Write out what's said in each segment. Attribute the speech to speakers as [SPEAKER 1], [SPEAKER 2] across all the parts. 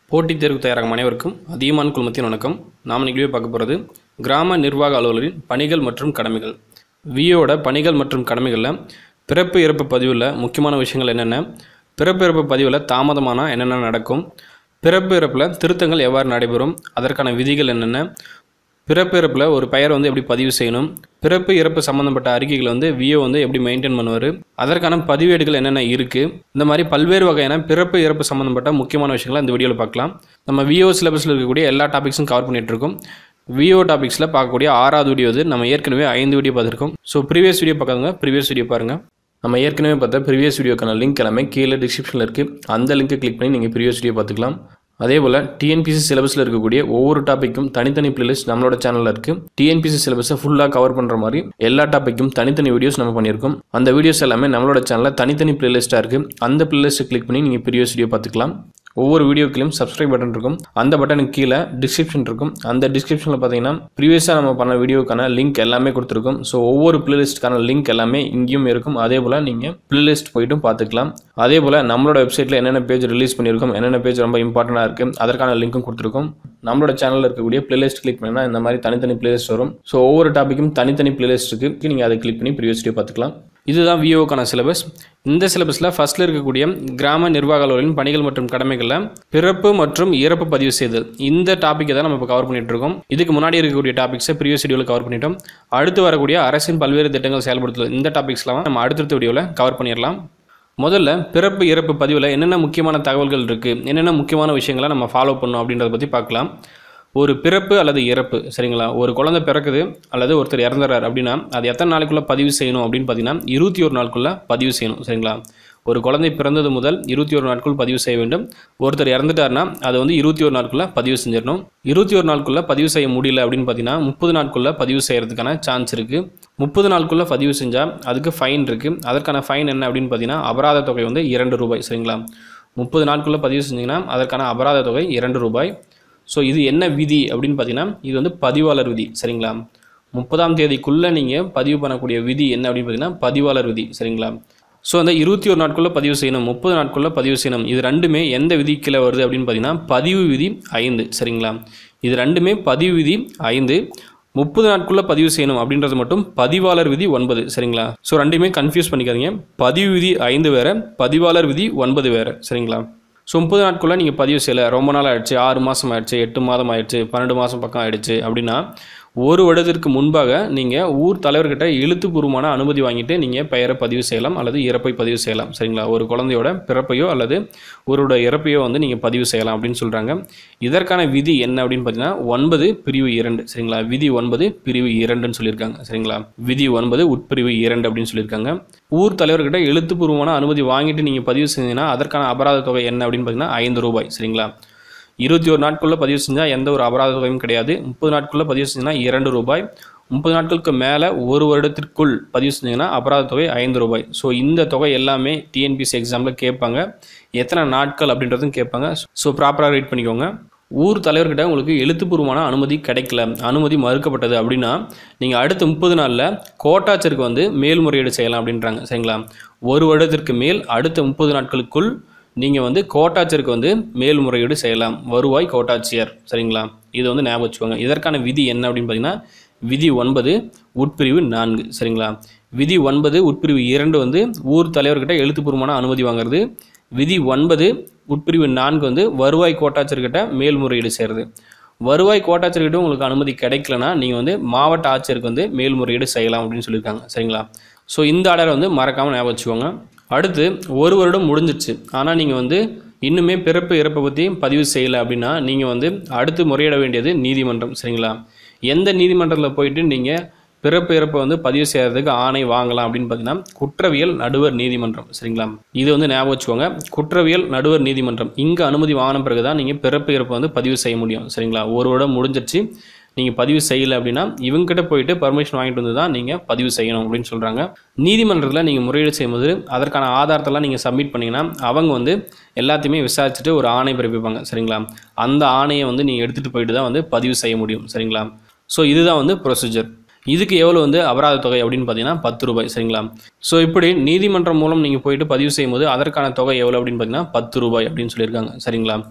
[SPEAKER 1] போட்டித் தேர்வு தயாராகும் அனைவருக்கும் அதிகமான குழுமத்தின் வணக்கம் நாம் நிகழ்வு பார்க்க போகிறது கிராம நிர்வாக அலுவலரின் பணிகள் மற்றும் கடமைகள் விஓட பணிகள் மற்றும் கடமைகளில் பிறப்பு இறப்பு பதிவில் முக்கியமான விஷயங்கள் என்னென்ன பிறப்பு இறப்பு பதிவில் தாமதமானால் என்னென்ன நடக்கும் பிறப்பு இறப்பில் திருத்தங்கள் எவ்வாறு நடைபெறும் அதற்கான விதிகள் என்னென்ன பிறப்பு இறப்பில் ஒரு பெயர் வந்து எப்படி பதிவு செய்யணும் பிறப்பு இறப்பு சம்மந்தப்பட்ட அறிக்கைகளை வந்து விஓ வந்து எப்படி மெயின்டைன் பண்ணுவார் அதற்கான பதிவேடுகள் என்னென்ன இருக்குது இந்த மாதிரி பல்வேறு வகையான பிறப்பு இறப்பு சம்மந்தப்பட்ட முக்கியமான விஷயங்களை இந்த வீடியோவில் பார்க்கலாம் நம்ம விஓ சிலபஸில் இருக்கக்கூடிய எல்லா டாபிக்ஸும் கவர் பண்ணிட்டு இருக்கோம் விஓ டாபிக்ஸில் பார்க்கக்கூடிய ஆறாவது வீடியோ இது நம்ம ஏற்கனவே ஐந்து வீடியோ பார்த்துருக்கோம் ஸோ ப்ரீவியஸ் வீடியோ பார்க்காதவங்க ப்ரீவியஸ் வீடியோ பாருங்கள் நம்ம ஏற்கனவே பார்த்த ப்ரீவியஸ் வீடியோக்கான லிங்க் எல்லாமே கீழே டிஸ்கிரிப்ஷனில் இருக்குது அந்த லிங்க்கை கிளிக் பண்ணி நீங்கள் ப்ரீவியஸ் வீடியோ பார்த்துக்கலாம் அதே போல் டிஎன்பிசி சிலபஸில் இருக்கக்கூடிய ஒவ்வொரு டாப்பிக்கும் தனித்தனி பிளேலிஸ்ட் நம்மளோட சேனலில் இருக்குது டிஎன்பிசி சிலபஸை ஃபுல்லாக கவர் பண்ணுற மாதிரி எல்லா டாப்பிக்கும் தனித்தனி வீடியோஸ் நம்ம பண்ணியிருக்கோம் அந்த வீடியோஸ் எல்லாமே நம்மளோட சேனலில் தனித்தனி பிளேலிஸ்ட்டாக இருக்குது அந்த பிளேலிஸ்ட்டை கிளிக் பண்ணி நீங்கள் ப்ரீவியஸ் வீடியோ பார்த்துக்கலாம் ஒவ்வொரு வீடியோக்கிலையும் சப்ஸ்கிரைப் பட்டன் இருக்கும் அந்த பட்டனுக்கு கீழே டிஸ்கிரிப்ஷன் இருக்கும் அந்த டிஸ்கிரிப்ஷனில் பார்த்தீங்கன்னா ப்ரீவியஸாக நம்ம பண்ண வீடியோக்கான லிங்க் எல்லாமே கொடுத்துருக்கும் ஸோ ஒவ்வொரு பிளேலிஸ்ட்டுக்கான லிங்க் எல்லாமே இங்கேயும் இருக்கும் அதே போல் நீங்கள் பிளேலிஸ்ட் போயிட்டும் பார்த்துக்கலாம் அதே போல் நம்மளோட வெப்சைட்டில் என்னென்ன பேஜ் ரிலீஸ் பண்ணியிருக்கோம் என்னென்ன பேஜ் ரொம்ப இம்பார்ட்டண்டாக இருக்குது அதற்கான லிங்க்கும் கொடுத்துருக்கோம் நம்மளோட சேனலில் இருக்கக்கூடிய பிளேலிஸ்ட் கிளிக் பண்ணினா இந்த மாதிரி தனித்தனி பிளேலிஸ்ட் வரும் ஸோ ஒவ்வொரு டாப்பிக்கும் தனித்தனி பிளேலிஸ்ட் இருக்குது நீங்கள் அதை கிளிக் பண்ணி ப்ரீவியஸ் வீடியோ பார்த்துக்கலாம் இதுதான் விஓக்கான சிலபஸ் இந்த சிலபஸில் ஃபஸ்ட்டில் இருக்கக்கூடிய கிராம நிர்வாக அலுவலரின் பணிகள் மற்றும் கடமைகளில் பிறப்பு மற்றும் இறப்பு பதிவு செய்தல் இந்த டாப்பிக்கை தான் நம்ம இப்போ கவர் பண்ணிட்டு இருக்கோம் இதுக்கு முன்னாடி இருக்கக்கூடிய டாபிக்ஸை ப்ரீவியஸ் வீடியோவில் கவர் பண்ணிட்டோம் அடுத்து வரக்கூடிய அரசின் பல்வேறு திட்டங்கள் செயல்படுத்துதல் இந்த டாபிக்ஸ்லாம் நம்ம அடுத்தடுத்த வீடியோவில் கவர் பண்ணிடலாம் முதல்ல பிறப்பு இறப்பு பதிவில் என்னென்ன முக்கியமான தகவல்கள் இருக்குது என்னென்ன முக்கியமான விஷயங்களை நம்ம ஃபாலோ பண்ணணும் அப்படின்றத பற்றி பார்க்கலாம் ஒரு பிறப்பு அல்லது இறப்பு சரிங்களா ஒரு குழந்தை பிறக்குது அல்லது ஒருத்தர் இறந்துறாரு அப்படின்னா அது எத்தனை நாளைக்குள்ளே பதிவு செய்யணும் அப்படின்னு பார்த்தீங்கன்னா இருபத்தி ஒரு நாளுக்குள்ளே பதிவு செய்யணும் சரிங்களா ஒரு குழந்தை பிறந்தது முதல் இருபத்தி ஒரு நாட்கள் பதிவு செய்ய வேண்டும் ஒருத்தர் இறந்துட்டாருன்னா அதை வந்து இருபத்தி ஒரு நாட்குள்ளே பதிவு செஞ்சிடணும் இருபத்தி ஒரு நாட்குள்ளே பதிவு செய்ய முடியல அப்படின்னு பார்த்தீங்கன்னா முப்பது நாட்குள்ளே பதிவு செய்கிறதுக்கான சான்ஸ் இருக்குது முப்பது நாளுக்குள்ளே பதிவு செஞ்சால் அதுக்கு ஃபைன் இருக்குது அதற்கான ஃபைன் என்ன அப்படின்னு பார்த்தீங்கன்னா அபராத தொகை வந்து இரண்டு ரூபாய் சரிங்களா முப்பது நாட்குள்ளே பதிவு செஞ்சிங்கன்னா அதற்கான அபராத தொகை இரண்டு ரூபாய் ஸோ இது என்ன விதி அப்படின்னு பார்த்தீங்கன்னா இது வந்து பதிவாளர் விதி சரிங்களா முப்பதாம் தேதிக்குள்ளே நீங்கள் பதிவு பண்ணக்கூடிய விதி என்ன அப்படின்னு பார்த்தீங்கன்னா பதிவாளர் விதி சரிங்களா ஸோ அந்த இருபத்தி ஒரு நாட்குள்ளே பதிவு செய்யணும் முப்பது நாட்குள்ளே பதிவு செய்யணும் இது ரெண்டுமே எந்த விதி கீழே வருது அப்படின்னு பார்த்தீங்கன்னா பதிவு விதி ஐந்து சரிங்களா இது ரெண்டுமே பதிவு விதி ஐந்து முப்பது நாட்குள்ளே பதிவு செய்யணும் அப்படின்றது மட்டும் பதிவாளர் விதி ஒன்பது சரிங்களா ஸோ ரெண்டுமே கன்ஃபியூஸ் பண்ணிக்காதீங்க பதிவு விதி ஐந்து வேறு பதிவாளர் விதி ஒன்பது வேறு சரிங்களா ஸோ முப்பது நாட்குள்ளே நீங்கள் பதிவு செய்யலை ரொம்ப நாள் ஆயிடுச்சு ஆறு மாதம் ஆயிடுச்சு எட்டு மாதம் ஆயிடுச்சு பன்னெண்டு மாதம் பக்கம் ஆயிடுச்சு அப்படின்னா ஒரு வருடத்திற்கு முன்பாக நீங்கள் ஊர் தலைவர்கிட்ட எழுத்துப்பூர்வமான அனுமதி வாங்கிட்டு நீங்கள் பெயரை பதிவு செய்யலாம் அல்லது இறப்பை பதிவு செய்யலாம் சரிங்களா ஒரு குழந்தையோட பிறப்பையோ அல்லது ஒருவரோட இறப்பையோ வந்து நீங்கள் பதிவு செய்யலாம் அப்படின்னு சொல்கிறாங்க இதற்கான விதி என்ன அப்படின்னு பார்த்தீங்கன்னா ஒன்பது பிரிவு இரண்டு சரிங்களா விதி ஒன்பது பிரிவு இரண்டுன்னு சொல்லியிருக்காங்க சரிங்களா விதி ஒன்பது உட்பிரிவு இரண்டு அப்படின்னு சொல்லியிருக்காங்க ஊர் தலைவர்கிட்ட எழுத்துப்பூர்வமான அனுமதி வாங்கிட்டு நீங்கள் பதிவு செஞ்சீங்கன்னா அதற்கான அபராத தொகை என்ன அப்படின்னு பார்த்தீங்கன்னா ஐந்து ரூபாய் சரிங்களா இருபத்தி ஒரு நாட்குள்ளே பதிவு செஞ்சால் எந்த ஒரு அபராத தொகையும் கிடையாது முப்பது நாட்குள்ளே பதிவு செஞ்சீங்கன்னா இரண்டு ரூபாய் முப்பது நாட்களுக்கு மேலே ஒரு வருடத்திற்குள் பதிவு செஞ்சீங்கன்னா அபராத தொகை ஐந்து ரூபாய் ஸோ இந்த தொகை எல்லாமே டிஎன்பிசி எக்ஸாமில் கேட்பாங்க எத்தனை நாட்கள் அப்படின்றதும் கேட்பாங்க ஸோ ப்ராப்பராக ரீட் பண்ணிக்கோங்க ஊர் தலைவர்கிட்ட உங்களுக்கு எழுத்துப்பூர்வமான அனுமதி கிடைக்கல அனுமதி மறுக்கப்பட்டது அப்படின்னா நீங்கள் அடுத்த முப்பது நாளில் கோட்டாட்சியருக்கு வந்து மேல்முறையீடு செய்யலாம் அப்படின்றாங்க சரிங்களா ஒரு வருடத்திற்கு மேல் அடுத்த முப்பது நாட்களுக்குள் நீங்கள் வந்து கோட்டாட்சியருக்கு வந்து மேல்முறையீடு செய்யலாம் வருவாய் கோட்டாட்சியர் சரிங்களா இது வந்து ஞாபகம் வச்சுக்கோங்க இதற்கான விதி என்ன அப்படின்னு பார்த்தீங்கன்னா விதி ஒன்பது உட்பிரிவு நான்கு சரிங்களா விதி ஒன்பது உட்பிரிவு இரண்டு வந்து ஊர் தலைவர்கிட்ட எழுத்துப்பூர்வமான அனுமதி வாங்குறது விதி ஒன்பது உட்பிரிவு நான்கு வந்து வருவாய் கோட்டாட்சியர்கிட்ட மேல்முறையீடு செய்கிறது வருவாய் கோட்டாட்சியர்கிட்ட உங்களுக்கு அனுமதி கிடைக்கலனா நீங்கள் வந்து மாவட்ட ஆட்சியருக்கு வந்து மேல்முறையீடு செய்யலாம் அப்படின்னு சொல்லியிருக்காங்க சரிங்களா ஸோ இந்த ஆர்டரை வந்து மறக்காமல் ஞாபகம் வச்சுக்கோங்க அடுத்து ஒரு வருடம் முடிஞ்சிச்சு ஆனால் நீங்கள் வந்து இன்னுமே பிறப்பு இறப்பை பற்றி பதிவு செய்யலை அப்படின்னா நீங்கள் வந்து அடுத்து முறையிட வேண்டியது நீதிமன்றம் சரிங்களா எந்த நீதிமன்றத்தில் போயிட்டு நீங்கள் பிறப்பு இறப்பை வந்து பதிவு செய்கிறதுக்கு ஆணை வாங்கலாம் அப்படின்னு பார்த்தீங்கன்னா குற்றவியல் நடுவர் நீதிமன்றம் சரிங்களா இது வந்து ஞாபகம் வச்சுக்கோங்க குற்றவியல் நடுவர் நீதிமன்றம் இங்கே அனுமதி வாங்கின பிறகு தான் நீங்கள் பிறப்பு இறப்பை வந்து பதிவு செய்ய முடியும் சரிங்களா ஒரு வருடம் முடிஞ்சிருச்சு நீங்கள் பதிவு செய்யலை அப்படின்னா இவங்ககிட்ட போயிட்டு பர்மிஷன் வாங்கிட்டு வந்து தான் நீங்கள் பதிவு செய்யணும் அப்படின்னு சொல்கிறாங்க நீதிமன்றத்தில் நீங்கள் முறையீடு செய்யும்போது அதற்கான ஆதாரத்தெல்லாம் நீங்கள் சப்மிட் பண்ணிங்கன்னா அவங்க வந்து எல்லாத்தையுமே விசாரிச்சுட்டு ஒரு ஆணை பிறப்பிப்பாங்க சரிங்களா அந்த ஆணையை வந்து நீங்கள் எடுத்துகிட்டு போயிட்டு தான் வந்து பதிவு செய்ய முடியும் சரிங்களா ஸோ இதுதான் வந்து ப்ரொசீஜர் இதுக்கு எவ்வளோ வந்து அபராத தொகை அப்படின்னு பார்த்தீங்கன்னா பத்து ரூபாய் சரிங்களா ஸோ இப்படி நீதிமன்றம் மூலம் நீங்கள் போயிட்டு பதிவு செய்யும்போது அதற்கான தொகை எவ்வளோ அப்படின்னு பார்த்தீங்கன்னா பத்து ரூபாய் அப்படின்னு சொல்லியிருக்காங்க சரிங்களா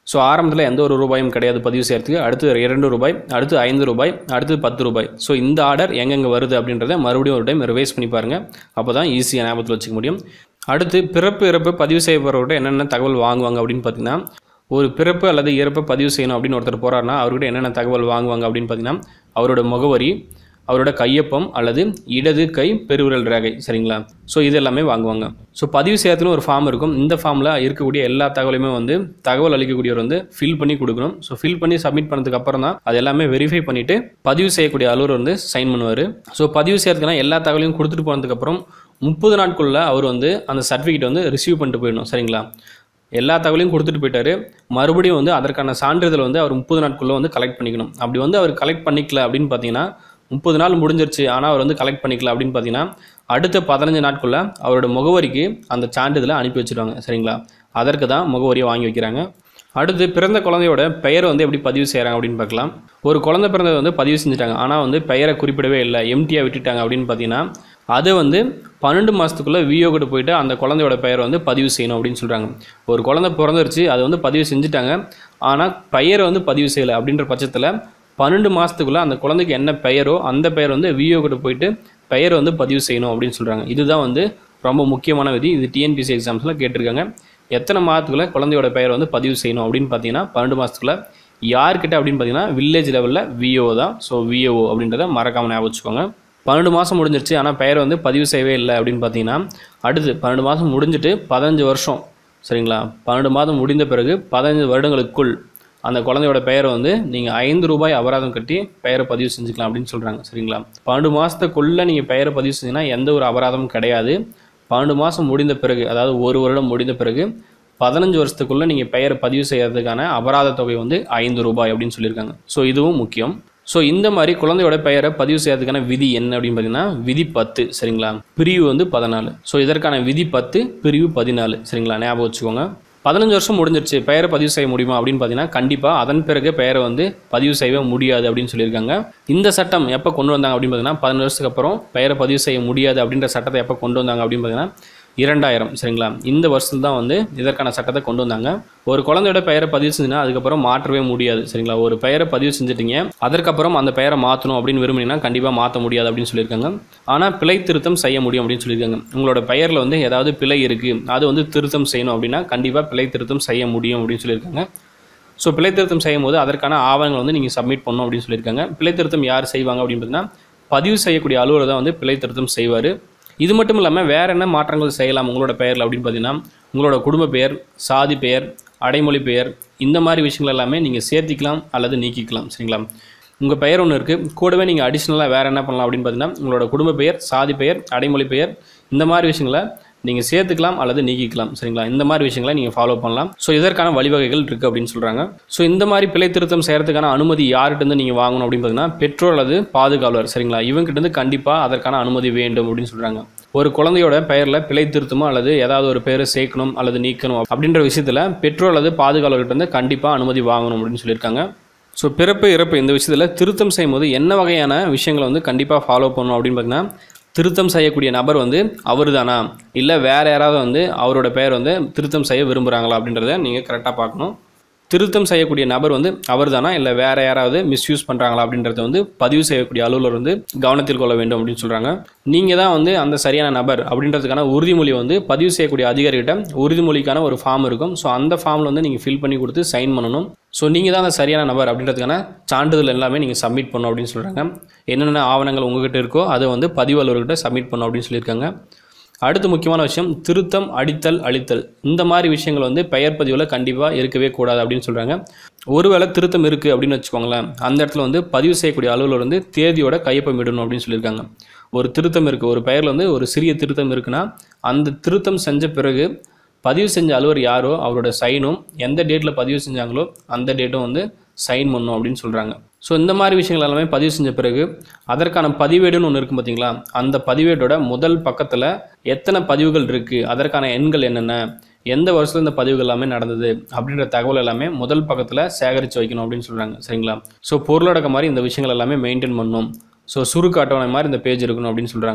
[SPEAKER 1] ஸோ ஆரம்பத்தில் எந்த ஒரு ரூபாயும் கிடையாது பதிவு செய்யறதுக்கு அடுத்து இரண்டு ரூபாய் அடுத்து ஐந்து ரூபாய் அடுத்து பத்து ரூபாய் ஸோ இந்த ஆர்டர் எங்கெங்கே வருது அப்படின்றத மறுபடியும் ஒரு டைம் ரிவைஸ் பண்ணி பாருங்கள் அப்போ தான் ஈஸியாக ஞாபகத்தில் வச்சுக்க முடியும் அடுத்து பிறப்பு இறப்பு பதிவு செய்யப்படுறவர்கிட்ட என்னென்ன தகவல் வாங்குவாங்க அப்படின்னு பார்த்தீங்கன்னா ஒரு பிறப்பு அல்லது இறப்பை பதிவு செய்யணும் அப்படின்னு ஒருத்தர் போகிறாருன்னா அவர்கிட்ட என்னென்ன தகவல் வாங்குவாங்க அப்படின்னு பார்த்தீங்கன்னா அவரோட முகவரி அவரோட கையொப்பம் அல்லது இடது கை பெருவிரல் ரேகை சரிங்களா ஸோ இது எல்லாமே வாங்குவாங்க ஸோ பதிவு செய்யறதுன்னு ஒரு ஃபார்ம் இருக்கும் இந்த ஃபார்மில் இருக்கக்கூடிய எல்லா தகவலையுமே வந்து தகவல் அளிக்கக்கூடியவர் வந்து ஃபில் பண்ணி கொடுக்கணும் ஸோ ஃபில் பண்ணி சப்மிட் பண்ணதுக்கு அப்புறம் தான் அது எல்லாமே வெரிஃபை பண்ணிவிட்டு பதிவு செய்யக்கூடிய அலுவலர் வந்து சைன் பண்ணுவார் ஸோ பதிவு செய்யறதுக்குனா எல்லா தகவலையும் கொடுத்துட்டு போனதுக்கப்புறம் முப்பது நாட்குள்ளே அவர் வந்து அந்த சர்டிஃபிகேட் வந்து ரிசீவ் பண்ணிட்டு போயிடணும் சரிங்களா எல்லா தகவலையும் கொடுத்துட்டு போயிட்டாரு மறுபடியும் வந்து அதற்கான சான்றிதழ் வந்து அவர் முப்பது நாட்குள்ளே வந்து கலெக்ட் பண்ணிக்கணும் அப்படி வந்து அவர் கலெக்ட் பண்ணிக்கல அப்படின்னு பார்த்தீங்கன்னா முப்பது நாள் முடிஞ்சிருச்சு ஆனால் அவர் வந்து கலெக்ட் பண்ணிக்கல அப்படின்னு பார்த்தீங்கன்னா அடுத்த பதினஞ்சு நாட்குள்ளே அவரோட முகவரிக்கு அந்த சான்றிதழை அனுப்பி வச்சிருவாங்க சரிங்களா அதற்கு தான் முகவரியை வாங்கி வைக்கிறாங்க அடுத்து பிறந்த குழந்தையோட பெயரை வந்து எப்படி பதிவு செய்கிறாங்க அப்படின்னு பார்க்கலாம் ஒரு குழந்தை பிறந்ததை வந்து பதிவு செஞ்சுட்டாங்க ஆனால் வந்து பெயரை குறிப்பிடவே இல்லை எம்டியாக விட்டுட்டாங்க அப்படின்னு பார்த்தீங்கன்னா அது வந்து பன்னெண்டு மாதத்துக்குள்ளே விஓ கிட்ட போயிட்டு அந்த குழந்தையோட பெயரை வந்து பதிவு செய்யணும் அப்படின்னு சொல்கிறாங்க ஒரு குழந்தை பிறந்துருச்சு அதை வந்து பதிவு செஞ்சுட்டாங்க ஆனால் பெயரை வந்து பதிவு செய்யலை அப்படின்ற பட்சத்தில் பன்னெண்டு மாதத்துக்குள்ளே அந்த குழந்தைக்கு என்ன பெயரோ அந்த பெயர் வந்து விஓ கிட்ட போயிட்டு பெயர் வந்து பதிவு செய்யணும் அப்படின்னு சொல்கிறாங்க இதுதான் வந்து ரொம்ப முக்கியமான விதி இது டிஎன்பிசி எக்ஸாம்ஸில் கேட்டிருக்காங்க எத்தனை மாதத்துக்குள்ளே குழந்தையோட பெயரை வந்து பதிவு செய்யணும் அப்படின்னு பார்த்தீங்கன்னா பன்னெண்டு மாதத்துக்குள்ளே யார்கிட்ட அப்படின்னு பார்த்தீங்கன்னா வில்லேஜ் லெவலில் விஓ தான் ஸோ விஓ அப்படின்றத மறக்காமல் ஞாபகம் வச்சுக்கோங்க பன்னெண்டு மாதம் முடிஞ்சிருச்சு ஆனால் பெயர் வந்து பதிவு செய்யவே இல்லை அப்படின்னு பார்த்தீங்கன்னா அடுத்து பன்னெண்டு மாதம் முடிஞ்சிட்டு பதினஞ்சு வருஷம் சரிங்களா பன்னெண்டு மாதம் முடிந்த பிறகு பதினஞ்சு வருடங்களுக்குள் அந்த குழந்தையோட பெயரை வந்து நீங்கள் ஐந்து ரூபாய் அபராதம் கட்டி பெயரை பதிவு செஞ்சுக்கலாம் அப்படின்னு சொல்கிறாங்க சரிங்களா பன்னெண்டு மாதத்துக்குள்ளே நீங்கள் பெயரை பதிவு செஞ்சீங்கன்னா எந்த ஒரு அபராதமும் கிடையாது பன்னெண்டு மாதம் முடிந்த பிறகு அதாவது ஒரு வருடம் முடிந்த பிறகு பதினஞ்சு வருஷத்துக்குள்ளே நீங்கள் பெயரை பதிவு செய்யறதுக்கான அபராத தொகை வந்து ஐந்து ரூபாய் அப்படின்னு சொல்லியிருக்காங்க ஸோ இதுவும் முக்கியம் ஸோ இந்த மாதிரி குழந்தையோட பெயரை பதிவு செய்யறதுக்கான விதி என்ன அப்படின்னு பார்த்தீங்கன்னா விதி பத்து சரிங்களா பிரிவு வந்து பதினாலு ஸோ இதற்கான விதி பத்து பிரிவு பதினாலு சரிங்களா ஞாபகம் வச்சுக்கோங்க பதினஞ்சு வருஷம் முடிஞ்சிருச்சு பெயரை பதிவு செய்ய முடியுமா அப்படின்னு பார்த்தீங்கன்னா கண்டிப்பாக அதன் பிறகு பெயரை வந்து பதிவு செய்யவே முடியாது அப்படின்னு சொல்லியிருக்காங்க இந்த சட்டம் எப்போ கொண்டு வந்தாங்க அப்படின்னு பார்த்தீங்கன்னா பதினஞ்சு வருஷத்துக்கு அப்புறம் பெயரை பதிவு செய்ய முடியாது அப்படின்ற சட்டத்தை எப்போ கொண்டு வந்தாங்க அப்படின்னு பார்த்தீங்கன்னா இரண்டாயிரம் சரிங்களா இந்த வருஷத்துல தான் வந்து இதற்கான சட்டத்தை கொண்டு வந்தாங்க ஒரு குழந்தையோட பெயரை பதிவு செஞ்சுன்னா அதுக்கப்புறம் மாற்றவே முடியாது சரிங்களா ஒரு பெயரை பதிவு செஞ்சுட்டீங்க அதற்கப்புறம் அந்த பெயரை மாற்றணும் அப்படின்னு விரும்புனீங்கன்னா கண்டிப்பாக மாற்ற முடியாது அப்படின்னு சொல்லியிருக்காங்க ஆனால் பிழை திருத்தம் செய்ய முடியும் அப்படின்னு சொல்லியிருக்காங்க உங்களோட பெயரில் வந்து ஏதாவது பிழை இருக்குது அது வந்து திருத்தம் செய்யணும் அப்படின்னா கண்டிப்பாக பிழை திருத்தம் செய்ய முடியும் அப்படின்னு சொல்லியிருக்காங்க ஸோ பிழை திருத்தம் செய்யும் போது அதற்கான ஆவணங்கள் வந்து நீங்கள் சப்மிட் பண்ணணும் அப்படின்னு சொல்லியிருக்காங்க பிழை திருத்தம் யார் செய்வாங்க அப்படின்னு பார்த்தீங்கன்னா பதிவு செய்யக்கூடிய அலுவலர் தான் வந்து பிழை திருத்தம் செய்வார் இது மட்டும் இல்லாமல் வேறு என்ன மாற்றங்கள் செய்யலாம் உங்களோட பெயரில் அப்படின்னு பார்த்தீங்கன்னா உங்களோட குடும்ப பெயர் சாதி பெயர் அடைமொழி பெயர் இந்த மாதிரி விஷயங்கள் எல்லாமே நீங்கள் சேர்த்திக்கலாம் அல்லது நீக்கிக்கலாம் சரிங்களா உங்கள் பெயர் ஒன்று இருக்குது கூடவே நீங்கள் அடிஷ்னலாக வேறு என்ன பண்ணலாம் அப்படின்னு பார்த்தீங்கன்னா உங்களோட குடும்ப பெயர் சாதி பெயர் அடைமொழி பெயர் இந்த மாதிரி விஷயங்களை நீங்கள் சேர்த்துக்கலாம் அல்லது நீக்கிக்கலாம் சரிங்களா இந்த மாதிரி விஷயங்களை நீங்கள் ஃபாலோ பண்ணலாம் ஸோ இதற்கான வழிவகைகள் இருக்குது அப்படின்னு சொல்கிறாங்க ஸோ இந்த மாதிரி பிழை திருத்தம் செய்கிறதுக்கான அனுமதி யார்கிட்டருந்து நீங்கள் வாங்கணும் அப்படின்னு பார்த்தீங்கன்னா பெற்றோர் அல்லது பாதுகாவலர் சரிங்களா இவங்ககிட்டருந்து கண்டிப்பாக அதற்கான அனுமதி வேண்டும் அப்படின்னு சொல்கிறாங்க ஒரு குழந்தையோட பெயரில் பிழை திருத்தமோ அல்லது ஏதாவது ஒரு பேரை சேர்க்கணும் அல்லது நீக்கணும் அப்படின்ற விஷயத்தில் பெற்றோர் அல்லது பாதுகாவலர்கிட்ட இருந்து கண்டிப்பாக அனுமதி வாங்கணும் அப்படின்னு சொல்லியிருக்காங்க ஸோ பிறப்பு இறப்பு இந்த விஷயத்தில் திருத்தம் செய்யும்போது என்ன வகையான விஷயங்களை வந்து கண்டிப்பாக ஃபாலோ பண்ணணும் அப்படின்னு பார்த்தீங்கன்னா திருத்தம் செய்யக்கூடிய நபர் வந்து அவர் தானா இல்லை வேறு யாராவது வந்து அவரோட பெயர் வந்து திருத்தம் செய்ய விரும்புகிறாங்களா அப்படின்றத நீங்கள் கரெக்டாக பார்க்கணும் திருத்தம் செய்யக்கூடிய நபர் வந்து அவர் தானா இல்லை வேறு யாராவது மிஸ்யூஸ் பண்ணுறாங்களா அப்படின்றத வந்து பதிவு செய்யக்கூடிய அலுவலர் வந்து கவனத்தில் கொள்ள வேண்டும் அப்படின்னு சொல்கிறாங்க நீங்கள் தான் வந்து அந்த சரியான நபர் அப்படின்றதுக்கான உறுதிமொழி வந்து பதிவு செய்யக்கூடிய அதிகாரிகிட்ட உறுதிமொழிக்கான ஒரு ஃபார்ம் இருக்கும் ஸோ அந்த ஃபார்மில் வந்து நீங்கள் ஃபில் பண்ணி கொடுத்து சைன் பண்ணணும் ஸோ நீங்கள் தான் அந்த சரியான நபர் அப்படின்றதுக்கான சான்றிதழ் எல்லாமே நீங்கள் சப்மிட் பண்ணணும் அப்படின்னு சொல்கிறாங்க என்னென்ன ஆவணங்கள் உங்ககிட்ட இருக்கோ அதை வந்து பதிவு அலுவலர்கிட்ட சப்மிட் பண்ணணும் அப்படின்னு சொல்லியிருக்காங்க அடுத்து முக்கியமான விஷயம் திருத்தம் அடித்தல் அழித்தல் இந்த மாதிரி விஷயங்கள் வந்து பெயர் பதிவில் கண்டிப்பாக இருக்கவே கூடாது அப்படின்னு சொல்கிறாங்க ஒருவேளை திருத்தம் இருக்குது அப்படின்னு வச்சுக்கோங்களேன் அந்த இடத்துல வந்து பதிவு செய்யக்கூடிய அலுவலர் வந்து தேதியோட கையொப்பம் இடணும் அப்படின்னு சொல்லியிருக்காங்க ஒரு திருத்தம் இருக்குது ஒரு பெயரில் வந்து ஒரு சிறிய திருத்தம் இருக்குன்னா அந்த திருத்தம் செஞ்ச பிறகு பதிவு செஞ்ச அலுவலர் யாரோ அவரோட சைனும் எந்த டேட்டில் பதிவு செஞ்சாங்களோ அந்த டேட்டும் வந்து சைன் பண்ணணும் அப்படின்னு சொல்கிறாங்க ஸோ இந்த மாதிரி விஷயங்கள் எல்லாமே பதிவு செஞ்ச பிறகு அதற்கான பதிவேடுன்னு ஒன்று இருக்கும் பார்த்தீங்களா அந்த பதிவேடோட முதல் பக்கத்தில் எத்தனை பதிவுகள் இருக்குது அதற்கான எண்கள் என்னென்ன எந்த வருஷத்துல இந்த பதிவுகள் எல்லாமே நடந்தது அப்படின்ற தகவல் எல்லாமே முதல் பக்கத்தில் சேகரித்து வைக்கணும் அப்படின்னு சொல்கிறாங்க சரிங்களா ஸோ பொருளடக்க மாதிரி இந்த விஷயங்கள் எல்லாமே மெயின்டைன் பண்ணணும் ஸோ சுருக்கு அட்டவணை மாதிரி இந்த பேஜ் இருக்கணும் அப்படின்னு சொல்கிறாங்க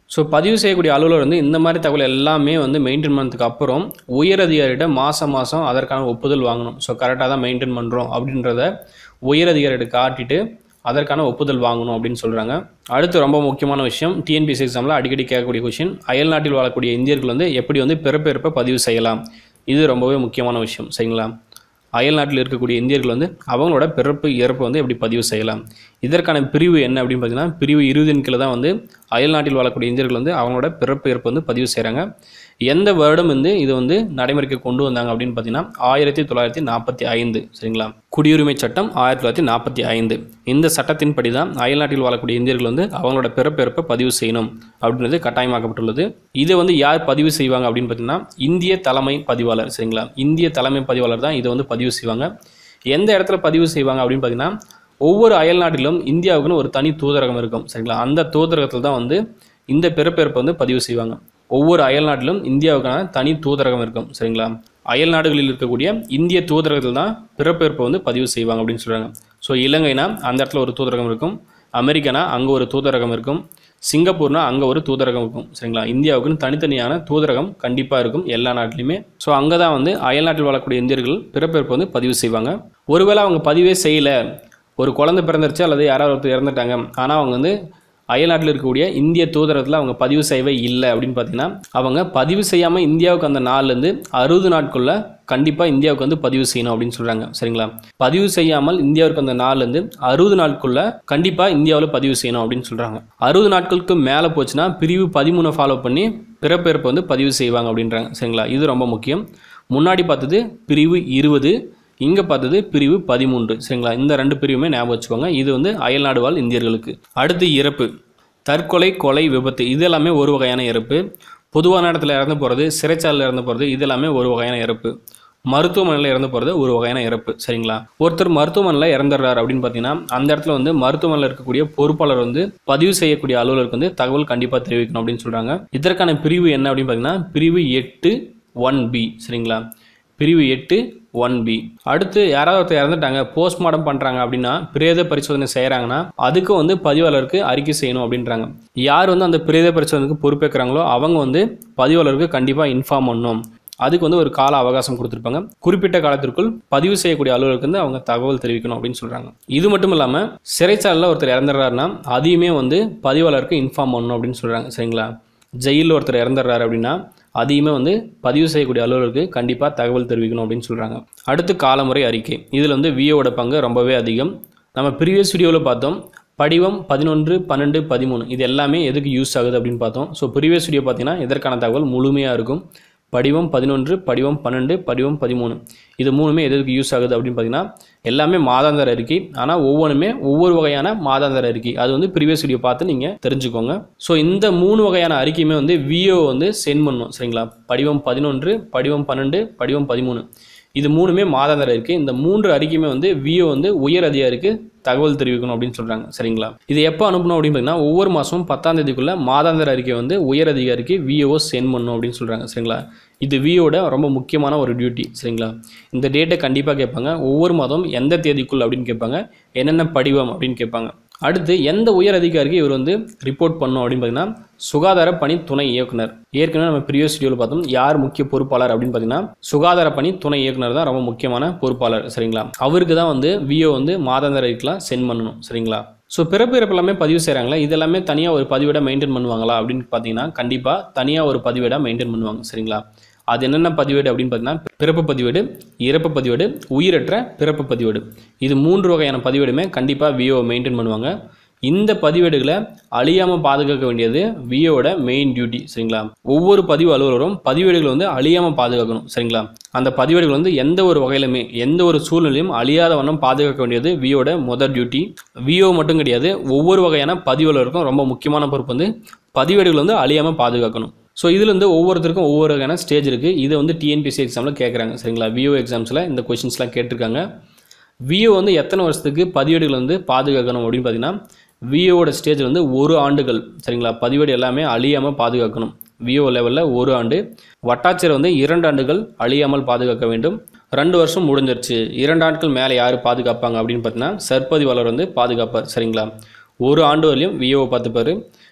[SPEAKER 1] ஸோ பதிவு செய்யக்கூடிய அலுவலர் வந்து இந்த மாதிரி தகவல் எல்லாமே வந்து மெயின்டைன் பண்ணதுக்கு அப்புறம் உயர் அதிகாரிகிட்ட மாதம் மாதம் அதற்கான ஒப்புதல் வாங்கணும் ஸோ கரெக்டாக தான் மெயின்டைன் பண்ணுறோம் அப்படின்றத உயர் அதிகாரிகிட்ட காட்டிட்டு அதற்கான ஒப்புதல் வாங்கணும் அப்படின்னு சொல்கிறாங்க அடுத்து ரொம்ப முக்கியமான விஷயம் டிஎன்பிஎஸ்சி எக்ஸாமில் அடிக்கடி கேட்கக்கூடிய கொஷின் அயல்நாட்டில் வாழக்கூடிய இந்தியர்கள் வந்து எப்படி வந்து பிறப்பெருப்பை பதிவு செய்யலாம் இது ரொம்பவே முக்கியமான விஷயம் சரிங்களா அயல்நாட்டில் இருக்கக்கூடிய இந்தியர்கள் வந்து அவங்களோட பிறப்பு இறப்பு வந்து எப்படி பதிவு செய்யலாம் இதற்கான பிரிவு என்ன அப்படின்னு பார்த்தீங்கன்னா பிரிவு இருபதின் கீழே தான் வந்து அயல்நாட்டில் வாழக்கூடிய இந்தியர்கள் வந்து அவங்களோட பிறப்பு இறப்பு வந்து பதிவு செய்கிறாங்க எந்த வருடம் வந்து இது வந்து நடைமுறைக்கு கொண்டு வந்தாங்க அப்படின்னு பார்த்தீங்கன்னா ஆயிரத்தி தொள்ளாயிரத்தி நாற்பத்தி ஐந்து சரிங்களா குடியுரிமை சட்டம் ஆயிரத்தி தொள்ளாயிரத்தி நாற்பத்தி ஐந்து இந்த சட்டத்தின்படி தான் அயல்நாட்டில் வாழக்கூடிய இந்தியர்கள் வந்து அவங்களோட பிறப்பிறப்பை பதிவு செய்யணும் அப்படின்றது கட்டாயமாக்கப்பட்டுள்ளது இதை வந்து யார் பதிவு செய்வாங்க அப்படின்னு பார்த்தீங்கன்னா இந்திய தலைமை பதிவாளர் சரிங்களா இந்திய தலைமை பதிவாளர் தான் இதை வந்து பதிவு செய்வாங்க எந்த இடத்துல பதிவு செய்வாங்க அப்படின்னு பார்த்தீங்கன்னா ஒவ்வொரு அயல்நாட்டிலும் இந்தியாவுக்குன்னு ஒரு தனி தூதரகம் இருக்கும் சரிங்களா அந்த தூதரகத்தில் தான் வந்து இந்த பிறப்பிறப்பை வந்து பதிவு செய்வாங்க ஒவ்வொரு அயல்நாட்டிலும் இந்தியாவுக்கான தனி தூதரகம் இருக்கும் சரிங்களா அயல் நாடுகளில் இருக்கக்கூடிய இந்திய தூதரகத்தில் தான் பிறப்பிறப்பை வந்து பதிவு செய்வாங்க அப்படின்னு சொல்கிறாங்க ஸோ இலங்கைனா அந்த இடத்துல ஒரு தூதரகம் இருக்கும் அமெரிக்கானா அங்கே ஒரு தூதரகம் இருக்கும் சிங்கப்பூர்னா அங்கே ஒரு தூதரகம் இருக்கும் சரிங்களா இந்தியாவுக்குன்னு தனித்தனியான தூதரகம் கண்டிப்பாக இருக்கும் எல்லா நாட்டிலையுமே ஸோ அங்கே தான் வந்து அயல்நாட்டில் வாழக்கூடிய இந்தியர்கள் பிறப்பிறப்பை வந்து பதிவு செய்வாங்க ஒருவேளை அவங்க பதிவே செய்யலை ஒரு குழந்தை பிறந்துருச்சு அல்லது யாராவது ஒருத்தர் இறந்துட்டாங்க ஆனால் அவங்க வந்து அயல்நாட்டில் இருக்கக்கூடிய இந்திய தூதரகத்தில் அவங்க பதிவு செய்யவே இல்லை அப்படின்னு பார்த்தீங்கன்னா அவங்க பதிவு செய்யாமல் இந்தியாவுக்கு அந்த நாள்லேருந்து அறுபது நாட்குள்ள கண்டிப்பாக இந்தியாவுக்கு வந்து பதிவு செய்யணும் அப்படின்னு சொல்கிறாங்க சரிங்களா பதிவு செய்யாமல் இந்தியாவுக்கு அந்த நாள்லேருந்து அறுபது நாட்குள்ள கண்டிப்பாக இந்தியாவில் பதிவு செய்யணும் அப்படின்னு சொல்கிறாங்க அறுபது நாட்களுக்கு மேலே போச்சுன்னா பிரிவு பதிமூணை ஃபாலோ பண்ணி பிறப்பிறப்பை வந்து பதிவு செய்வாங்க அப்படின்றாங்க சரிங்களா இது ரொம்ப முக்கியம் முன்னாடி பார்த்தது பிரிவு இருபது இங்கே பார்த்தது பிரிவு பதிமூன்று சரிங்களா இந்த ரெண்டு பிரிவுமே ஞாபகம் வச்சுக்கோங்க இது வந்து அயல்நாடு வாழ் இந்தியர்களுக்கு அடுத்து இறப்பு தற்கொலை கொலை விபத்து இது எல்லாமே ஒரு வகையான இறப்பு பொதுவான இடத்துல இறந்து போகிறது சிறைச்சாலையில் இறந்து போகிறது இது எல்லாமே ஒரு வகையான இறப்பு மருத்துவமனையில் இறந்து போகிறது ஒரு வகையான இறப்பு சரிங்களா ஒருத்தர் மருத்துவமனையில் இறந்துடுறாரு அப்படின்னு பார்த்தீங்கன்னா அந்த இடத்துல வந்து மருத்துவமனையில் இருக்கக்கூடிய பொறுப்பாளர் வந்து பதிவு செய்யக்கூடிய அலுவலருக்கு வந்து தகவல் கண்டிப்பாக தெரிவிக்கணும் அப்படின்னு சொல்கிறாங்க இதற்கான பிரிவு என்ன அப்படின்னு பார்த்தீங்கன்னா பிரிவு எட்டு ஒன் பி சரிங்களா பிரிவு எட்டு ஒன் பி அடுத்து யாராவது ஒருத்தர் இறந்துட்டாங்க போஸ்ட்மார்ட்டம் பண்ணுறாங்க அப்படின்னா பிரேத பரிசோதனை செய்கிறாங்கன்னா அதுக்கு வந்து பதிவாளருக்கு அறிக்கை செய்யணும் அப்படின்றாங்க யார் வந்து அந்த பிரேத பரிசோதனைக்கு பொறுப்பேற்கிறாங்களோ அவங்க வந்து பதிவாளருக்கு கண்டிப்பாக இன்ஃபார்ம் பண்ணணும் அதுக்கு வந்து ஒரு கால அவகாசம் கொடுத்துருப்பாங்க குறிப்பிட்ட காலத்திற்குள் பதிவு செய்யக்கூடிய அலுவலருக்கு வந்து அவங்க தகவல் தெரிவிக்கணும் அப்படின்னு சொல்கிறாங்க இது மட்டும் இல்லாமல் சிறைச்சாலையில் ஒருத்தர் இறந்துடுறாருன்னா அதையுமே வந்து பதிவாளருக்கு இன்ஃபார்ம் பண்ணணும் அப்படின்னு சொல்கிறாங்க சரிங்களா ஜெயிலில் ஒருத்தர் இறந்துடுறாரு அப்படின்னா அதையுமே வந்து பதிவு செய்யக்கூடிய அலுவலருக்கு கண்டிப்பாக தகவல் தெரிவிக்கணும் அப்படின்னு சொல்கிறாங்க அடுத்து காலமுறை அறிக்கை இதில் வந்து விஓட பங்கு ரொம்பவே அதிகம் நம்ம ப்ரீவியஸ் வீடியோவில் பார்த்தோம் படிவம் பதினொன்று பன்னெண்டு பதிமூணு இது எல்லாமே எதுக்கு யூஸ் ஆகுது அப்படின்னு பார்த்தோம் ஸோ ப்ரீவியஸ் வீடியோ பார்த்தீங்கன்னா இதற்கான தகவல் முழுமையாக இருக்கும் படிவம் பதினொன்று படிவம் பன்னெண்டு படிவம் பதிமூணு இது மூணுமே எதுக்கு யூஸ் ஆகுது அப்படின்னு பார்த்தீங்கன்னா எல்லாமே மாதாந்திர அறிக்கை ஆனால் ஒவ்வொன்றுமே ஒவ்வொரு வகையான மாதாந்திர அறிக்கை அது வந்து ப்ரீவியஸ் வீடியோ பார்த்து நீங்கள் தெரிஞ்சுக்கோங்க ஸோ இந்த மூணு வகையான அறிக்கையுமே வந்து விஓ வந்து சென்ட் பண்ணணும் சரிங்களா படிவம் பதினொன்று படிவம் பன்னெண்டு படிவம் பதிமூணு இது மூணுமே மாதாந்திர அறிக்கை இந்த மூன்று அறிக்கையுமே வந்து விஓ வந்து உயர் அதிகாரிக்கு தகவல் தெரிவிக்கணும் அப்படின்னு சொல்கிறாங்க சரிங்களா இது எப்போ அனுப்பணும் அப்படின்னு பார்த்தீங்கன்னா ஒவ்வொரு மாதமும் பத்தாம் தேதிக்குள்ள மாதாந்திர அறிக்கை வந்து உயர் அதிகாரிக்கு விஓ சென்ட் பண்ணணும் அப்படின்னு சொல்கிறாங்க சரிங்களா இது விஓட ரொம்ப முக்கியமான ஒரு டியூட்டி சரிங்களா இந்த டேட்டை கண்டிப்பாக கேட்பாங்க ஒவ்வொரு மாதம் எந்த தேதிக்குள் அப்படின்னு கேட்பாங்க என்னென்ன படிவம் அப்படின்னு கேட்பாங்க அடுத்து எந்த உயர் அதிகாரிக்கு இவர் வந்து ரிப்போர்ட் பண்ணணும் அப்படின்னு பார்த்தீங்கன்னா சுகாதார பணி துணை இயக்குனர் ஏற்கனவே நம்ம ப்ரீவியஸ் வீடியோவில் பார்த்தோம் யார் முக்கிய பொறுப்பாளர் அப்படின்னு பார்த்தீங்கன்னா சுகாதார பணி துணை இயக்குனர் தான் ரொம்ப முக்கியமான பொறுப்பாளர் சரிங்களா அவருக்கு தான் வந்து விஓ வந்து மாதாந்திர அறிக்கைலாம் சென்ட் பண்ணணும் சரிங்களா ஸோ பிறப்பு இறப்பு எல்லாமே பதிவு செய்கிறாங்களா இது எல்லாமே தனியாக ஒரு பதிவேடாக மெயின்டைன் பண்ணுவாங்களா அப்படின்னு பார்த்தீங்கன்னா கண்டிப்பாக தனியாக ஒரு பதிவேடாக மெயின்டைன் பண்ணுவாங்க சரிங்களா அது என்னென்ன பதிவேடு அப்படின்னு பார்த்தீங்கன்னா பிறப்பு பதிவேடு இறப்பு பதிவேடு உயிரற்ற பிறப்பு பதிவேடு இது மூன்று வகையான பதிவேடுமே கண்டிப்பாக விஓ மெயின்டைன் பண்ணுவாங்க இந்த பதிவேடுகளை அழியாமல் பாதுகாக்க வேண்டியது விஓட மெயின் டியூட்டி சரிங்களா ஒவ்வொரு பதிவு அலுவலரும் பதிவேடுகளை வந்து அழியாமல் பாதுகாக்கணும் சரிங்களா அந்த பதிவேடுகள் வந்து எந்த ஒரு வகையிலுமே எந்த ஒரு சூழ்நிலையும் அழியாத வண்ணம் பாதுகாக்க வேண்டியது விஓட முதல் டியூட்டி விஓ மட்டும் கிடையாது ஒவ்வொரு வகையான பதிவு அலுவலருக்கும் ரொம்ப முக்கியமான பொறுப்பு வந்து பதிவேடுகள் வந்து அழியாமல் பாதுகாக்கணும் ஸோ இதில் வந்து ஒவ்வொருத்தருக்கும் ஒவ்வொரு வகையான ஸ்டேஜ் இருக்குது இதை வந்து டிஎன்பிசி எக்ஸாமில் கேட்குறாங்க சரிங்களா விஓ எக்ஸாம்ஸில் இந்த கொஷின்ஸ்லாம் கேட்டிருக்காங்க விஓ வந்து எத்தனை வருஷத்துக்கு பதிவேடுகள் வந்து பாதுகாக்கணும் அப்படின்னு பார்த்தீங்கன்னா விஓட ஸ்டேஜ் வந்து ஒரு ஆண்டுகள் சரிங்களா பதிவேடு எல்லாமே அழியாமல் பாதுகாக்கணும் விஓ லெவலில் ஒரு ஆண்டு வட்டாட்சியர் வந்து இரண்டு ஆண்டுகள் அழியாமல் பாதுகாக்க வேண்டும் ரெண்டு வருஷம் முடிஞ்சிருச்சு இரண்டு ஆண்டுகள் மேலே யார் பாதுகாப்பாங்க அப்படின்னு பார்த்தீங்கன்னா சர்பதிவாளர் வந்து பாதுகாப்பார் சரிங்களா ஒரு ஆண்டு வரையும் விஓ பார்த்துப்பார்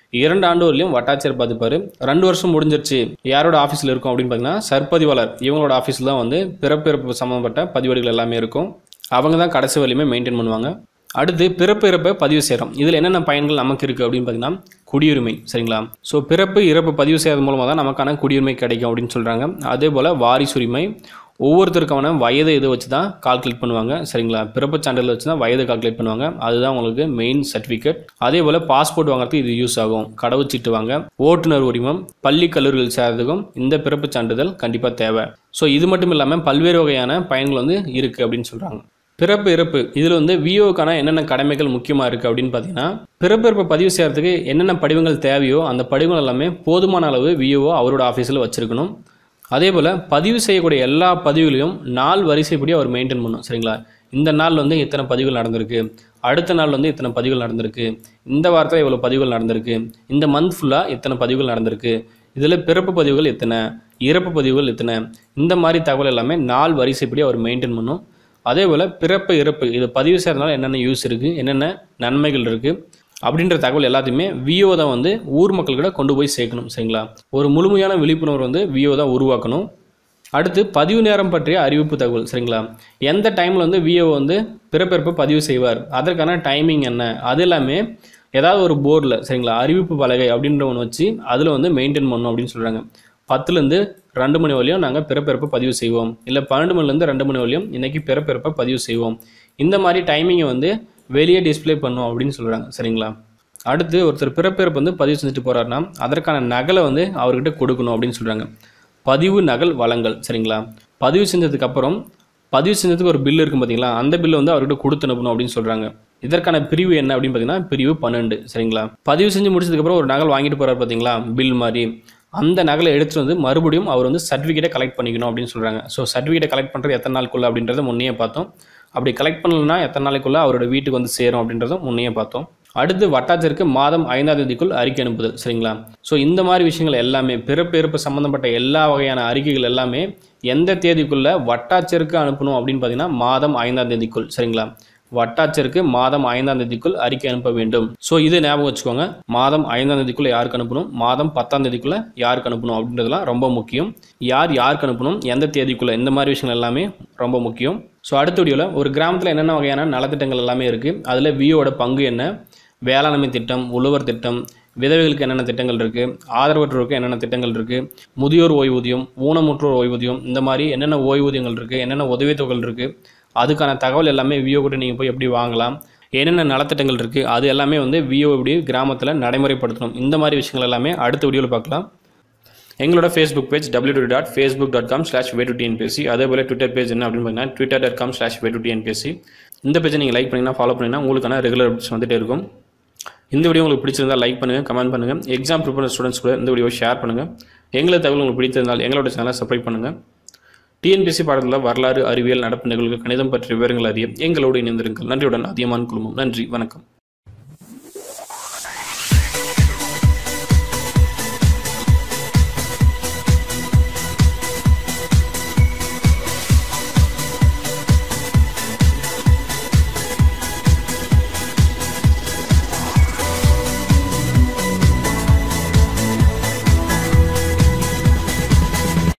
[SPEAKER 1] இரண்டு ஆண்டு வரலையும் வட்டாட்சியர் பார்த்துப்பாரு ரெண்டு வருஷம் முடிஞ்சிருச்சு யாரோட ஆஃபீஸில் இருக்கும் அப்படின்னு பார்த்தீங்கன்னா சர்பதிவாளர் இவங்களோட ஆஃபீஸில் தான் வந்து பிறப்பிறப்பு சம்மந்தப்பட்ட பதிவேடுகள் எல்லாமே இருக்கும் அவங்க தான் கடைசி வரையுமே மெயின்டைன் பண்ணுவாங்க அடுத்து பிறப்பு இறப்பை பதிவு செய்கிறோம் இதில் என்னென்ன பயன்கள் நமக்கு இருக்குது அப்படின்னு பார்த்தீங்கன்னா குடியுரிமை சரிங்களா ஸோ பிறப்பு இறப்பு பதிவு செய்யறது மூலமாக தான் நமக்கான குடியுரிமை கிடைக்கும் அப்படின்னு சொல்கிறாங்க அதே போல் வாரிசுரிமை ஒவ்வொருத்தருக்கான வயதை இதை வச்சு தான் கால்குலேட் பண்ணுவாங்க சரிங்களா பிறப்பு சான்றிதழ் வச்சு தான் வயதை கால்குலேட் பண்ணுவாங்க அதுதான் உங்களுக்கு மெயின் சர்டிஃபிகேட் அதே போல் பாஸ்போர்ட் வாங்குறதுக்கு இது யூஸ் ஆகும் கடவுச்சீட்டு வாங்க ஓட்டுநர் உரிமம் பள்ளி கல்லூரிகள் சேர்றதுக்கும் இந்த பிறப்பு சான்றிதழ் கண்டிப்பாக தேவை ஸோ இது மட்டும் இல்லாமல் பல்வேறு வகையான பயன்கள் வந்து இருக்குது அப்படின்னு சொல்கிறாங்க பிறப்பு இறப்பு இதில் வந்து விஓக்கான என்னென்ன கடமைகள் முக்கியமாக இருக்குது அப்படின்னு பார்த்தீங்கன்னா பிறப்பு இறப்பை பதிவு செய்கிறதுக்கு என்னென்ன படிவங்கள் தேவையோ அந்த படிவங்கள் எல்லாமே போதுமான அளவு விஓ அவரோட ஆஃபீஸில் வச்சுருக்கணும் அதே போல் பதிவு செய்யக்கூடிய எல்லா பதிவுகளையும் நாள் வரிசைப்படி அவர் மெயின்டைன் பண்ணணும் சரிங்களா இந்த நாள் வந்து இத்தனை பதிவுகள் நடந்திருக்கு அடுத்த நாள் வந்து இத்தனை பதிவுகள் நடந்திருக்கு இந்த வாரத்தில் இவ்வளோ பதிவுகள் நடந்திருக்கு இந்த மந்த் ஃபுல்லாக இத்தனை பதிவுகள் நடந்திருக்கு இதில் பிறப்பு பதிவுகள் எத்தனை இறப்பு பதிவுகள் எத்தனை இந்த மாதிரி தகவல் எல்லாமே நாள் வரிசைப்படி அவர் மெயின்டைன் பண்ணும் அதே போல் பிறப்பு இறப்பு இது பதிவு செய்கிறதுனால என்னென்ன யூஸ் இருக்குது என்னென்ன நன்மைகள் இருக்குது அப்படின்ற தகவல் எல்லாத்தையுமே விஓ தான் வந்து ஊர் மக்கள்கிட்ட கொண்டு போய் சேர்க்கணும் சரிங்களா ஒரு முழுமையான விழிப்புணர்வு வந்து விஓ தான் உருவாக்கணும் அடுத்து பதிவு நேரம் பற்றிய அறிவிப்பு தகவல் சரிங்களா எந்த டைமில் வந்து விஓ வந்து பிறப்பிறப்பு பதிவு செய்வார் அதற்கான டைமிங் என்ன அது எல்லாமே ஏதாவது ஒரு போர்டில் சரிங்களா அறிவிப்பு பலகை அப்படின்ற ஒன்று வச்சு அதில் வந்து மெயின்டைன் பண்ணணும் அப்படின்னு சொல்கிறாங்க பத்துலேருந்து ரெண்டு மணி வரையும் நாங்கள் பிறப்பிறப்பை பதிவு செய்வோம் இல்லை பன்னெண்டு மணிலேருந்து ரெண்டு மணி வரையும் இன்றைக்கி பிறப்பிறப்பை பதிவு செய்வோம் இந்த மாதிரி டைமிங்கை வந்து வெளியே டிஸ்ப்ளே பண்ணும் அப்படின்னு சொல்கிறாங்க சரிங்களா அடுத்து ஒருத்தர் பிறப்பிறப்பு வந்து பதிவு செஞ்சுட்டு போகிறாருன்னா அதற்கான நகலை வந்து அவர்கிட்ட கொடுக்கணும் அப்படின்னு சொல்கிறாங்க பதிவு நகல் வழங்கல் சரிங்களா பதிவு செஞ்சதுக்கு அப்புறம் பதிவு செஞ்சதுக்கு ஒரு பில் இருக்கும் பார்த்தீங்களா அந்த பில்லை வந்து அவர்கிட்ட கொடுத்து அனுப்பணும் அப்படின்னு சொல்கிறாங்க இதற்கான பிரிவு என்ன அப்படின்னு பார்த்தீங்கன்னா பிரிவு பன்னெண்டு சரிங்களா பதிவு செஞ்சு முடிச்சதுக்கப்புறம் ஒரு நகல் வாங்கிட்டு போகிறார் பார்த்தீங்களா பில் மாதிரி அந்த நகலை எடுத்துட்டு வந்து மறுபடியும் அவர் வந்து சர்டிஃபிகேட்டை கலெக்ட் பண்ணிக்கணும் அப்படின்னு சொல்கிறாங்க ஸோ சர்டிஃபிகேட்டை கலெக்ட் பண்ணுறது எத்தனை நாளுக்குள்ள அப்படின்றத முன்னையே பார்த்தோம் அப்படி கலெக்ட் பண்ணலன்னா எத்தனை நாளைக்குள்ள அவரோட வீட்டுக்கு வந்து சேரும் அப்படின்றத முன்னையே பார்த்தோம் அடுத்து வட்டாட்சியருக்கு மாதம் ஐந்தாம் தேதிக்குள் அறிக்கை அனுப்புதல் சரிங்களா ஸோ இந்த மாதிரி விஷயங்கள் எல்லாமே பிறப்பு இறப்பு சம்மந்தப்பட்ட எல்லா வகையான அறிக்கைகள் எல்லாமே எந்த தேதிக்குள்ள வட்டாட்சியருக்கு அனுப்பணும் அப்படின்னு பார்த்தீங்கன்னா மாதம் ஐந்தாம் தேதிக்குள் சரிங்களா வட்டாட்சியருக்கு மாதம் ஐந்தாம் தேதிக்குள் அறிக்கை அனுப்ப வேண்டும் ஸோ இது ஞாபகம் வச்சுக்கோங்க மாதம் ஐந்தாம் தேதிக்குள்ள யாருக்கு அனுப்பணும் மாதம் பத்தாம் தேதிக்குள்ள யாருக்கு அனுப்பணும் அப்படின்றதுலாம் ரொம்ப முக்கியம் யார் யாருக்கு அனுப்பணும் எந்த தேதிக்குள்ள இந்த மாதிரி விஷயங்கள் எல்லாமே ரொம்ப முக்கியம் ஸோ அடுத்த வீடியோவில் ஒரு கிராமத்தில் என்னென்ன வகையான நலத்திட்டங்கள் எல்லாமே இருக்குது அதில் வியோட பங்கு என்ன வேளாண்மை திட்டம் உழவர் திட்டம் விதவைகளுக்கு என்னென்ன திட்டங்கள் இருக்குது ஆதரவற்றோருக்கு என்னென்ன திட்டங்கள் இருக்குது முதியோர் ஓய்வூதியம் ஊனமுற்றோர் ஓய்வூதியம் இந்த மாதிரி என்னென்ன ஓய்வூதியங்கள் இருக்குது என்னென்ன உதவித்தொகைகள் இருக்குது அதுக்கான தகவல் எல்லாமே விஓ கூட நீங்கள் போய் எப்படி வாங்கலாம் என்னென்ன நலத்திட்டங்கள் இருக்குது அது எல்லாமே வந்து விஓ எப்படி கிராமத்தில் நடைமுறைப்படுத்தணும் இந்த மாதிரி விஷயங்கள் எல்லாமே அடுத்த வீடியோவில் பார்க்கலாம் எங்களோட Facebook page W W dot Facebook dot com slash way to TNPSC அதே போல் ட்விட்டர் பேஜ் என்ன அப்படின்னு பார்த்தீங்கன்னா Twitter dot com slash way to TNPSC இந்த பேஜை நீங்கள் லைக் பண்ணிங்கன்னா ஃபாலோ பண்ணிங்கன்னா உங்களுக்கான ரெகுலர் அப்டேட்ஸ் வந்துட்டே இருக்கும் இந்த வீடியோ உங்களுக்கு பிடிச்சிருந்தால் லைக் பண்ணுங்கள் கமெண்ட் பண்ணுங்கள் எக்ஸாம் ப்ரிப்பேர் ஸ்டூடெண்ட்ஸ் கூட இந்த வீடியோ ஷேர் பண்ணுங்கள் எங்களை தகவல் உங்களுக்கு பிடித்திருந்தால் எங்களோட சேனலை சப்ஸ்கிரைப் பண்ணுங்கள் டிஎன்பிஎஸ்சி பாடத்தில் வரலாறு அறிவியல் நடப்பு நிகழ்வுகள் கணிதம் பற்றிய விவரங்கள் அறிய எங்களோடு இணைந்திருங்கள் நன்றியுடன் அதிகமான குழுமம் நன்றி வணக்கம்